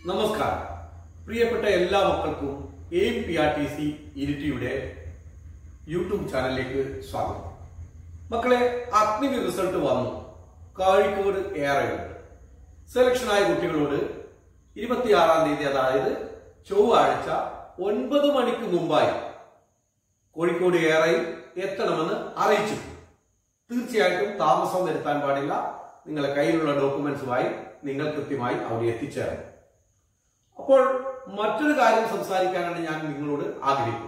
നമസ്കാരം പ്രിയപ്പെട്ട എല്ലാ മക്കൾക്കും AIM P R T C ഇരിട്ടിയുടെ യൂട്യൂബ് ചാനലിലേക്ക് സ്വാഗതം മക്കളെ അഗ്നി റിസൾട്ട് വന്നു കോഴിക്കോട് ഏറെയുണ്ട് സെലക്ഷനായ കുട്ടികളോട് ഇരുപത്തിയാറാം തീയതി അതായത് ചൊവ്വാഴ്ച ഒൻപത് മണിക്ക് മുമ്പായി കോഴിക്കോട് ഏറെയിൽ എത്തണമെന്ന് അറിയിച്ചു തീർച്ചയായിട്ടും താമസം വരുത്താൻ പാടില്ല നിങ്ങളുടെ കയ്യിലുള്ള ഡോക്യുമെന്റ്സുമായി നിങ്ങൾ കൃത്യമായി അവിടെ എത്തിച്ചേരണം അപ്പോൾ മറ്റൊരു കാര്യം സംസാരിക്കാനാണ് ഞാൻ നിങ്ങളോട് ആഗ്രഹിക്കുന്നത്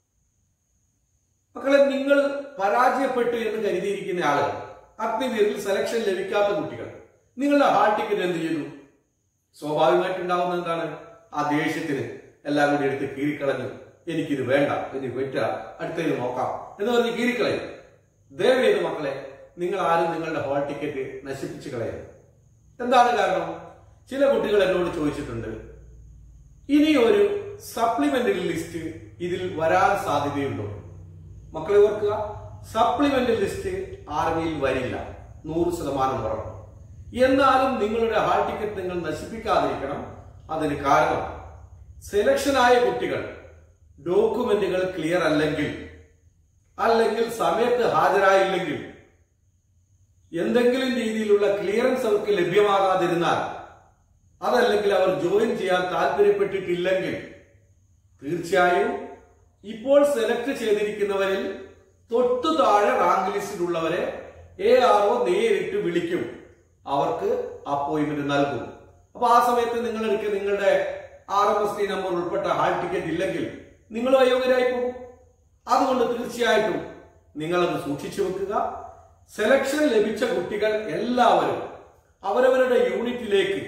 മക്കളെ നിങ്ങൾ പരാജയപ്പെട്ടു എന്ന് കരുതിയിരിക്കുന്ന ആളുകൾ അഗ്നിവീറിൽ സെലക്ഷൻ ലഭിക്കാത്ത കുട്ടികൾ നിങ്ങളുടെ ഹാൾ ടിക്കറ്റ് എന്ത് ചെയ്തു സ്വാഭാവികമായിട്ടുണ്ടാവുന്ന എന്താണ് ആ ദേഷ്യത്തിന് എല്ലാം കൂടി എടുത്ത് കീറിക്കളഞ്ഞു എനിക്കിത് വേണ്ട ഇനി വെറ്റ അടുത്തത് നോക്കാം എന്ന് പറഞ്ഞ് കീറിക്കളയും ദയവേത് മക്കളെ നിങ്ങൾ ആരും നിങ്ങളുടെ ഹാൾ ടിക്കറ്റ് നശിപ്പിച്ചു കളയരുത് എന്താണ് കാരണം ചില കുട്ടികൾ എന്നോട് ചോദിച്ചിട്ടുണ്ട് ഇനി ഒരു സപ്ലിമെന്ററി ലിസ്റ്റ് ഇതിൽ വരാൻ സാധ്യതയുണ്ടോ മക്കളെ ഓർക്കുക സപ്ലിമെന്ററി ലിസ്റ്റ് ആർമിയിൽ വരില്ല നൂറ് ശതമാനം ഉറപ്പ് എന്നാലും നിങ്ങളുടെ ഹാൾ ടിക്കറ്റ് നിങ്ങൾ നശിപ്പിക്കാതിരിക്കണം അതിന് കാരണം സെലക്ഷനായ കുട്ടികൾ ഡോക്യുമെന്റുകൾ ക്ലിയർ അല്ലെങ്കിൽ അല്ലെങ്കിൽ സമയത്ത് ഹാജരായില്ലെങ്കിൽ എന്തെങ്കിലും രീതിയിലുള്ള ക്ലിയറൻസ് അവർക്ക് ലഭ്യമാകാതിരുന്നാൽ അതല്ലെങ്കിൽ അവർ ജോയിൻ ചെയ്യാൻ താല്പര്യപ്പെട്ടിട്ടില്ലെങ്കിൽ തീർച്ചയായും ഇപ്പോൾ സെലക്ട് ചെയ്തിരിക്കുന്നവരിൽ തൊട്ടു താഴെ റാങ്ക് ലിസ്റ്റിലുള്ളവരെ എ ആർ ഒ നേരിട്ട് വിളിക്കും അവർക്ക് അപ്പോയിന്റ്മെന്റ് നൽകും അപ്പൊ ആ സമയത്ത് നിങ്ങൾക്ക് നിങ്ങളുടെ R M S T number ഉൾപ്പെട്ട ഹാൾ ടിക്കറ്റ് ഇല്ലെങ്കിൽ നിങ്ങൾ അയോഗ്യരായി പോകും അതുകൊണ്ട് തീർച്ചയായിട്ടും നിങ്ങളത് സൂക്ഷിച്ചു വെക്കുക സെലക്ഷൻ ലഭിച്ച കുട്ടികൾ എല്ലാവരും അവരവരുടെ യൂണിറ്റിലേക്ക്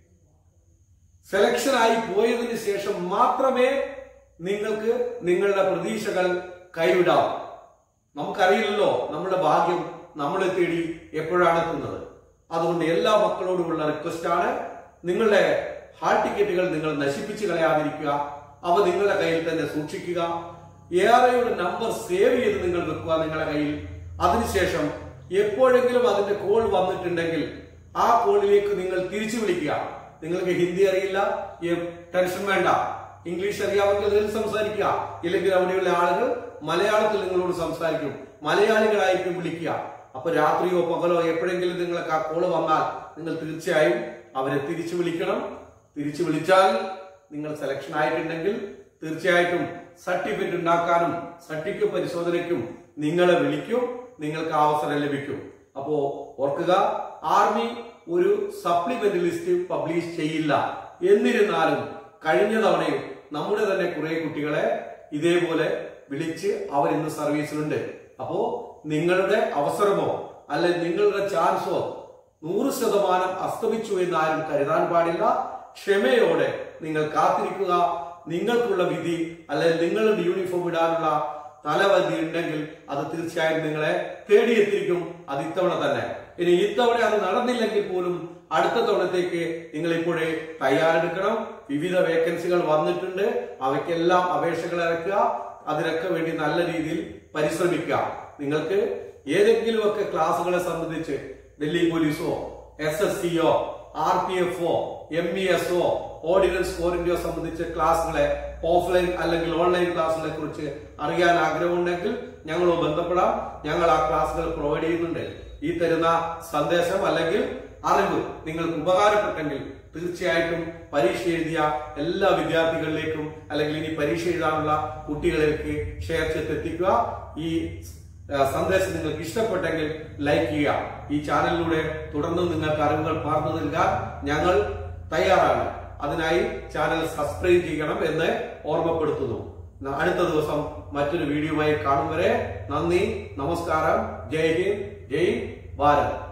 സെലക്ഷൻ ആയി പോയതിനു ശേഷം മാത്രമേ നിങ്ങൾക്ക് നിങ്ങളുടെ പ്രതീക്ഷകൾ കൈവിടാവൂ നമുക്കറിയില്ലല്ലോ നമ്മുടെ ഭാഗ്യം നമ്മളെ തേടി എപ്പോഴാണ് എത്തുന്നത് അതുകൊണ്ട് എല്ലാ മക്കളോടുമുള്ള റിക്വസ്റ്റ് ആണ് നിങ്ങളുടെ ഹാൾ ടിക്കറ്റുകൾ നിങ്ങൾ നശിപ്പിച്ചു കളയാതിരിക്കുക അവ നിങ്ങളുടെ കയ്യിൽ തന്നെ സൂക്ഷിക്കുക ഏറെയുടെ നമ്പർ സേവ് ചെയ്ത് നിങ്ങൾ വെക്കുക നിങ്ങളുടെ കയ്യിൽ അതിനുശേഷം എപ്പോഴെങ്കിലും അതിന്റെ കോൾ വന്നിട്ടുണ്ടെങ്കിൽ ആ കോളിലേക്ക് നിങ്ങൾ തിരിച്ചു വിളിക്കുക നിങ്ങൾക്ക് ഹിന്ദി അറിയില്ല ടെൻഷൻ വേണ്ട ഇംഗ്ലീഷ് അറിയാമെങ്കിൽ അതിൽ സംസാരിക്കുക ഇല്ലെങ്കിൽ അവിടെയുള്ള ആളുകൾ മലയാളത്തിൽ നിങ്ങളോട് സംസാരിക്കും മലയാളികളായിരിക്കും വിളിക്കുക അപ്പൊ രാത്രിയോ പകലോ എപ്പോഴെങ്കിലും നിങ്ങൾക്ക് ആ കോള് വന്നാൽ നിങ്ങൾ തീർച്ചയായും അവരെ തിരിച്ചു വിളിക്കണം തിരിച്ചു വിളിച്ചാൽ നിങ്ങൾ സെലക്ഷൻ ആയിട്ടുണ്ടെങ്കിൽ തീർച്ചയായിട്ടും സർട്ടിഫിക്കറ്റ് ഉണ്ടാക്കാനും സർട്ടിഫിക്കറ്റ് പരിശോധനയ്ക്കും നിങ്ങളെ വിളിക്കും നിങ്ങൾക്ക് അവസരം ലഭിക്കും അപ്പോ ഓർക്കുക ആർമി ഒരു സപ്ലിമെന്റ് ലിസ്റ്റ് പബ്ലിഷ് ചെയ്യില്ല എന്നിരുന്നാലും കഴിഞ്ഞ തവണയും നമ്മുടെ തന്നെ കുറെ കുട്ടികളെ ഇതേപോലെ വിളിച്ച് അവർ ഇന്ന് സർവീസിലുണ്ട് അപ്പോ നിങ്ങളുടെ അവസരമോ അല്ലെ നിങ്ങളുടെ ചാൻസോ നൂറ് ശതമാനം അസ്തമിച്ചു എന്ന് ആരും കരുതാൻ പാടില്ല ക്ഷമയോടെ നിങ്ങൾ കാത്തിരിക്കുക നിങ്ങൾക്കുള്ള വിധി അല്ലെ നിങ്ങളുടെ യൂണിഫോം ഇടാനുള്ള തലവധി ഉണ്ടെങ്കിൽ അത് തീർച്ചയായും നിങ്ങളെ തേടിയെത്തിരിക്കും അത് ഇത്തവണ തന്നെ ഇനി ഇത്തവണ അത് നടന്നില്ലെങ്കിൽ പോലും അടുത്ത തവണത്തേക്ക് നിങ്ങൾ ഇപ്പോഴേ തയ്യാറെടുക്കണം വിവിധ വേക്കൻസികൾ വന്നിട്ടുണ്ട് അവയ്ക്കെല്ലാം അപേക്ഷകൾ ഇറക്കുക അതിനൊക്കെ വേണ്ടി നല്ല രീതിയിൽ പരിശ്രമിക്കുക നിങ്ങൾക്ക് ഏതെങ്കിലുമൊക്കെ ക്ലാസ്സുകളെ സംബന്ധിച്ച് ഡൽഹി പോലീസോ എസ് എസ് സിയോ ആർ പി എഫ് ഒ എം ഇ എസ് ഒ ഓർഡിനൻസ് കോറിന്റെയോ സംബന്ധിച്ച് ക്ലാസ്സുകളെ ഓഫ്ലൈൻ അല്ലെങ്കിൽ ഓൺലൈൻ ക്ലാസ്സുകളെ കുറിച്ച് അറിയാൻ ആഗ്രഹമുണ്ടെങ്കിൽ ഞങ്ങളോ ബന്ധപ്പെടാം ഞങ്ങൾ ആ ക്ലാസ്സുകൾ പ്രൊവൈഡ് ചെയ്യുന്നുണ്ട് ഈ തരുന്ന സന്ദേശം അല്ലെങ്കിൽ അറിവ് നിങ്ങൾക്ക് ഉപകാരപ്പെട്ടെങ്കിൽ തീർച്ചയായിട്ടും പരീക്ഷ എഴുതിയ എല്ലാ വിദ്യാർത്ഥികളിലേക്കും അല്ലെങ്കിൽ ഇനി പരീക്ഷ എഴുതാനുള്ള കുട്ടികളിലേക്ക് ഷെയർ ചെയ്തെത്തിക്കുക ഈ ആ, സന്ദേശം നിങ്ങൾക്ക് ഇഷ്ടപ്പെട്ടെങ്കിൽ ലൈക്ക് ചെയ്യുക ഈ ചാനലിലൂടെ തുടർന്ന് നിങ്ങൾക്ക് അറിവുകൾ പകർന്നു നൽകാൻ ഞങ്ങൾ തയ്യാറാണ് അതിനായി ചാനൽ സബ്സ്ക്രൈബ് ചെയ്യണം എന്ന് ഓർമ്മപ്പെടുത്തുന്നു ന- അടുത്ത ദിവസം മറ്റൊരു വീഡിയോയുമായി കാണും വരെ നന്ദി നമസ്കാരം ജയ് ഹിന്ദ് ജയ് ഭാരത്